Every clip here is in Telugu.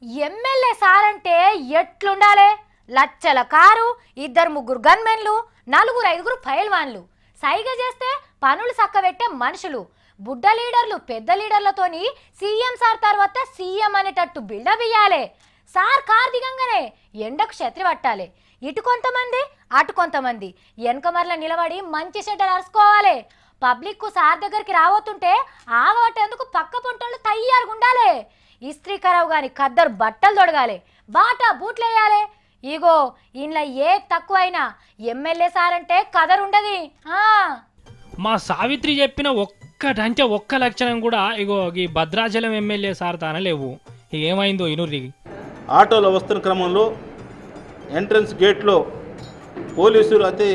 ఎమ్మెల్యే సార్ అంటే ఎట్లుండాలే లచ్చల కారు ఇద్దరు ముగ్గురు గన్మెన్లు నలుగురు ఐదుగురు పైల్వాన్లు సైగ చేస్తే పనులు చక్కబెట్టే మనుషులు బుడ్డ లీడర్లు పెద్ద లీడర్లతోని సీఎం సార్ తర్వాత సీఎం అనేటట్టు బిల్డప్ ఇయ్యాలే సార్ కార్ దిగంగానే ఎండకు ఛత్రి పట్టాలి ఇటు కొంతమంది అటు కొంతమంది వెనక మరల నిలబడి మంచి షెడ్డలు అరుచుకోవాలి పబ్లిక్ కు సార్ దగ్గరికి రాబోతుంటే ఆగొట్టేందుకు పక్క పొంటోళ్ళు తయ్యారుగా ఉండాలి ఇస్త్రీ ఖరాబ్ గాని ఖద్దరు బట్టలు తొడగాలి బాటా బూట్లు వేయాలి ఇగో ఇంట్లో ఏ తక్కువైనా ఎమ్మెల్యే సార్ అంటే కదరుండది ఆ మా సావిత్రి చెప్పిన ఒక్కటంటే ఒక్క లక్షణం కూడా ఇగో ఈ భద్రాచలం ఎమ్మెల్యే సార్ తాన లేవు ఇక ఏమైందో ఇనుర్రి ఆటోలో వస్తున్న క్రమంలో ఎంట్రన్స్ గేట్లో పోలీసులు అతి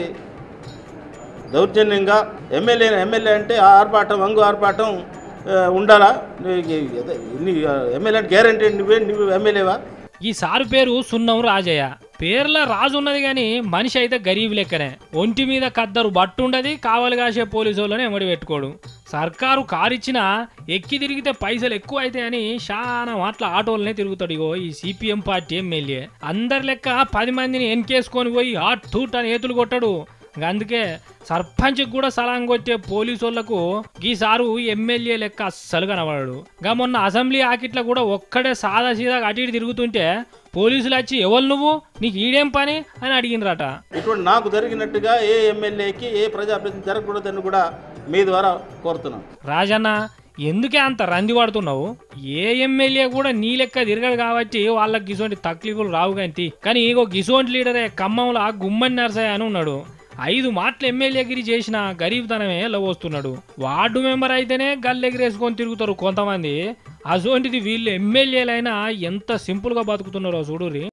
దౌర్జన్యంగా ఎమ్మెల్యే ఎమ్మెల్యే అంటే ఆ ఆర్భాటం వంగు ఆర్భాటం ఆ, ఉండాలా నువ్వు ఎద- నీ ఎమ్మెల్యే అంటే గ్యారంటీ నువ్వే నువ్వు ఎమ్మెల్యేవా ఈ సారు పేరు సున్నం రాజయ్య పేర్ల రాజు ఉన్నది కానీ మనిషి అయితే గరీబ్ లెక్కనే ఒంటి మీద కద్దరు బట్టు ఉండదు కావలి కాసే పోలీసు వాళ్ళని ఎమ్మడి పెట్టుకోడు సర్కారు కారు ఇచ్చినా ఎక్కి తిరిగితే పైసలు ఎక్కువ అవుతాయని చాలా మాటల ఆటోలనే తిరుగుతాడు ఇగో ఈ సిపిఎం పార్టీ ఎమ్మెల్యే అందరి లెక్క పది మందిని ఎన్కేసుకొని పోయి ఆ టూట్ అని ఏతులు కొట్టాడు ఇంక అందుకే సర్పంచ్కి కూడా సలాం కొట్టే పోలీసు వాళ్ళకు ఈసారు ఎమ్మెల్యే లెక్క అస్సలు కనబడాడు గా మొన్న అసెంబ్లీ ఆకిట్ల కూడా ఒక్కడే సాదా సీదా అటు ఇటు తిరుగుతుంటే పోలీసులు వచ్చి ఎవరు నువ్వు నీకు ఈడేం పని అని అడిగినరట ఇటువంటి నాకు జరిగినట్టుగా ఏ ఎమ్మెల్యేకి ఏ ప్రజాప్రతినిధి జరగకూడదని కూడా మీ ద్వారా కోరుతున్నాను రాజన్న ఎందుకే అంత రంది పడుతున్నావు ఏ ఎమ్మెల్యే కూడా నీ లెక్క తిరగడు కాబట్టి వాళ్ళకి గిసోంటి తక్లీఫులు రావు కానీ కానీ ఇగో గిసోంటి లీడరే ఖమ్మంలో గుమ్మని నరసయ్య అని ఉన్నాడు ఐదు మాటలు ఎమ్మెల్యేగిరి చేసిన గరీబ్తనమే వస్తున్నాడు వార్డు మెంబర్ అయితేనే గల్లెగిరేసుకొని తిరుగుతారు కొంతమంది అసోంటిది వీళ్ళు ఎమ్మెల్యేలైనా ఎంత సింపుల్గా బతుకుతున్నారో చూడుర్రి